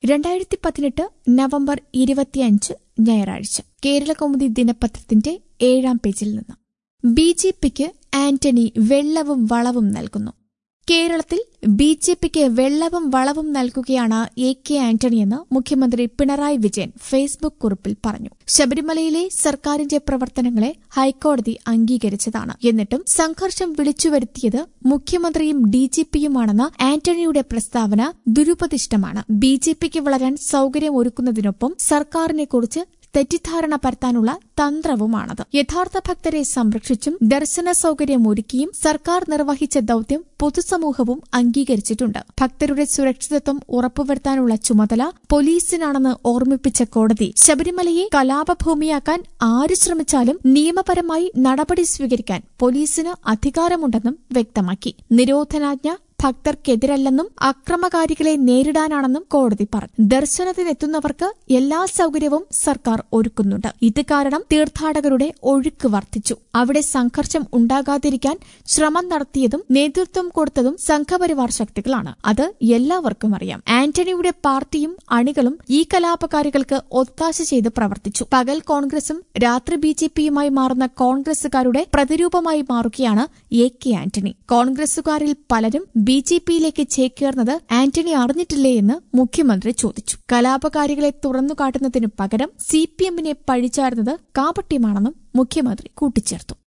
രണ്ടായിരത്തി പതിനെട്ട് നവംബർ ഇരുപത്തിയഞ്ച് ഞായറാഴ്ച കേരളകൗമുദി ദിനപത്രത്തിന്റെ ഏഴാം പേജിൽ നിന്ന് ബി ജെ പിക്ക് ആന്റണി വെള്ളവും വളവും നൽകുന്നു കേരളത്തിൽ ബി ജെ പിക്ക് വെള്ളവും വളവും നൽകുകയാണ് എ കെ ആന്റണിയെന്ന് മുഖ്യമന്ത്രി പിണറായി വിജയൻ ഫേസ്ബുക്ക് കുറിപ്പിൽ പറഞ്ഞു ശബരിമലയിലെ സർക്കാരിന്റെ പ്രവർത്തനങ്ങളെ ഹൈക്കോടതി അംഗീകരിച്ചതാണ് എന്നിട്ടും സംഘർഷം വിളിച്ചുവരുത്തിയത് മുഖ്യമന്ത്രിയും ഡിജിപിയുമാണെന്ന ആന്റണിയുടെ പ്രസ്താവന ദുരുപദിഷ്ടമാണ് ബി ജെ പിക്ക് വളരാൻ സൌകര്യമൊരുക്കുന്നതിനൊപ്പം സർക്കാരിനെക്കുറിച്ച് തെറ്റിദ്ധാരണ പരത്താനുള്ള തന്ത്രവുമാണത് യഥാർത്ഥ ഭക്തരെ സംരക്ഷിച്ചും ദർശന സൌകര്യമൊരുക്കിയും സർക്കാർ നിർവഹിച്ച ദൌത്യം പൊതുസമൂഹവും അംഗീകരിച്ചിട്ടുണ്ട് ഭക്തരുടെ സുരക്ഷിതത്വം ഉറപ്പുവരുത്താനുള്ള ചുമതല പോലീസിനാണെന്ന് ഓർമ്മിപ്പിച്ച കോടതി ശബരിമലയെ കലാപഭൂമിയാക്കാൻ ആര് ശ്രമിച്ചാലും നിയമപരമായി നടപടി സ്വീകരിക്കാൻ പോലീസിന് അധികാരമുണ്ടെന്നും വ്യക്തമാക്കി നിരോധനാജ്ഞ ഭക്തർക്കെതിരല്ലെന്നും അക്രമകാരികളെ നേരിടാനാണെന്നും കോടതി പറഞ്ഞു ദർശനത്തിനെത്തുന്നവർക്ക് എല്ലാ സൌകര്യവും സർക്കാർ ഒരുക്കുന്നുണ്ട് ഇത് കാരണം തീർത്ഥാടകരുടെ ഒഴുക്ക് വർദ്ധിച്ചു അവിടെ സംഘർഷം ഉണ്ടാകാതിരിക്കാൻ ശ്രമം നടത്തിയതും നേതൃത്വം കൊടുത്തതും സംഘപരിവാർ ശക്തികളാണ് അത് എല്ലാവർക്കും അറിയാം ആന്റണിയുടെ പാർട്ടിയും അണികളും ഈ കലാപകാരികൾക്ക് ഒത്താശ ചെയ്ത് പ്രവർത്തിച്ചു പകൽ കോൺഗ്രസും രാത്രി ബി ജെ പിയുമായി മാറുന്ന കോൺഗ്രസുകാരുടെ പ്രതിരൂപമായി മാറുകയാണ് എ കെ ആന്റണി കോൺഗ്രസുകാരിൽ പലരും ബി ജെ പിയിലേക്ക് ചേക്കേറുന്നത് ആന്റണി അറിഞ്ഞിട്ടില്ലേ എന്ന് മുഖ്യമന്ത്രി ചോദിച്ചു കലാപകാരികളെ തുറന്നുകാട്ടുന്നതിനു പകരം സി പി എമ്മിനെ പഴിച്ചാരുന്നത് കാപട്യമാണെന്നും മുഖ്യമന്ത്രി കൂട്ടിച്ചേർത്തു